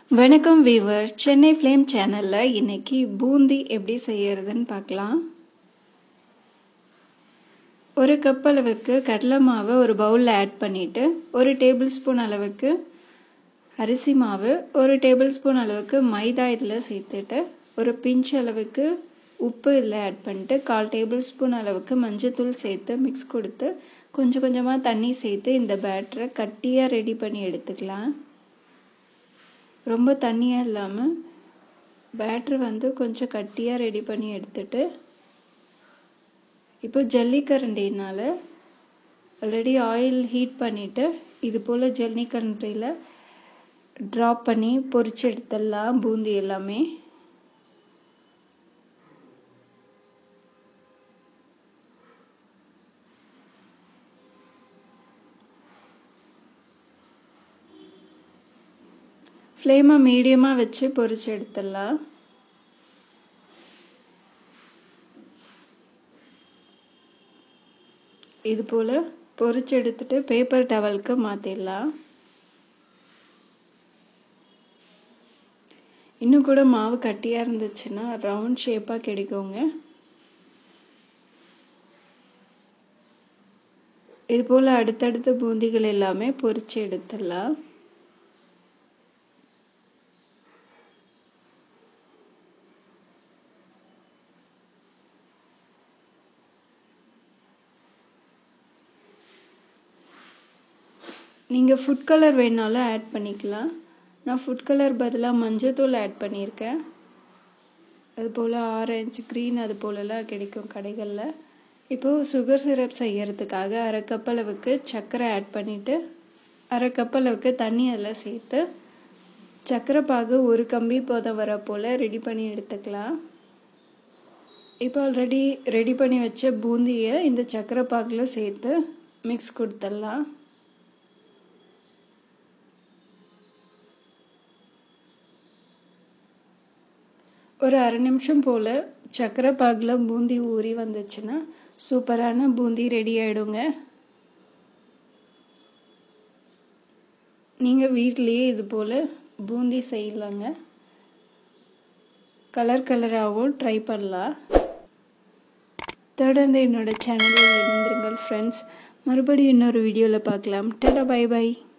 வணக்கம் viewer Chennai flame சேனலில் இன்னைக்கு பூந்தி எப்படி செய்யறதுன்னு பார்க்கலாம் ஒரு கப் அளவுக்கு கடலை மாவை ஒரு பவுலில் ஆட் பண்ணிவிட்டு ஒரு டேபிள் ஸ்பூன் அளவுக்கு அரிசி மாவு ஒரு டேபிள் ஸ்பூன் அளவுக்கு மைதா இதில் சேர்த்துட்டு ஒரு பிஞ்ச் அளவுக்கு உப்பு இதில் ஆட் பண்ணிட்டு கால் டேபிள் ஸ்பூன் அளவுக்கு மஞ்சத்தூள் சேர்த்து மிக்ஸ் கொடுத்து கொஞ்சம் கொஞ்சமாக தண்ணி சேர்த்து இந்த பேட்டரை கட்டியாக ரெடி பண்ணி எடுத்துக்கலாம் ரொம்ப தண்ணியாக இல்லாமல் பேட்ரு வந்து கொஞ்சம் கட்டியாக ரெடி பண்ணி எடுத்துட்டு இப்போ ஜல்லிக்கரண்டினால் ஆல்ரெடி ஆயில் ஹீட் பண்ணிவிட்டு இது போல் ஜல்லிக்கரண்டியில் ட்ராப் பண்ணி பொரிச்சு எடுத்துடலாம் பூந்தி எல்லாமே ஃப்ளேமை மீடியமாக வச்சு பொரிச்சு எடுத்துடலாம் இது போல் பொரிச்சு எடுத்துட்டு பேப்பர் டவலுக்கு மாற்றிடலாம் இன்னும் கூட மாவு கட்டியாக இருந்துச்சுன்னா ரவுண்ட் ஷேப்பாக கிடைக்குங்க இது போல் அடுத்தடுத்த பூந்திகள் எல்லாமே பொரிச்சு எடுத்துடலாம் நீங்கள் ஃபுட் கலர் வேணாலும் ஆட் பண்ணிக்கலாம் நான் ஃபுட் கலர் பதிலாக மஞ்சத்தூள் ஆட் பண்ணியிருக்கேன் அது போல் ஆரஞ்சு க்ரீன் அது போலலாம் கிடைக்கும் கடைகளில் இப்போது சுகர் சிரப் செய்யறதுக்காக அரை கப் அளவுக்கு சர்க்கரை ஆட் பண்ணிவிட்டு அரை கப் அளவுக்கு தண்ணி அதில் சேர்த்து சர்க்கரை பாகு ஒரு கம்பி போதம் வர போல் ரெடி பண்ணி எடுத்துக்கலாம் இப்போ ஆல்ரெடி ரெடி பண்ணி வச்ச பூந்தியை இந்த சர்க்கரை பாகில் சேர்த்து மிக்ஸ் கொடுத்துடலாம் ஒரு அரை நிமிஷம் போல் சர்க்கரை பாகில் பூந்தி ஊறி வந்துச்சுன்னா சூப்பரான பூந்தி ரெடி ஆகிடுங்க நீங்கள் வீட்லேயே இது போல் பூந்தி செய்யலாங்க கலர் கலராகவும் ட்ரை பண்ணலாம் தொடர்ந்து என்னோட சேனலில் இருந்துருங்கள் ஃப்ரெண்ட்ஸ் மறுபடியும் இன்னொரு வீடியோவில் பார்க்கலாம் டடா பை பை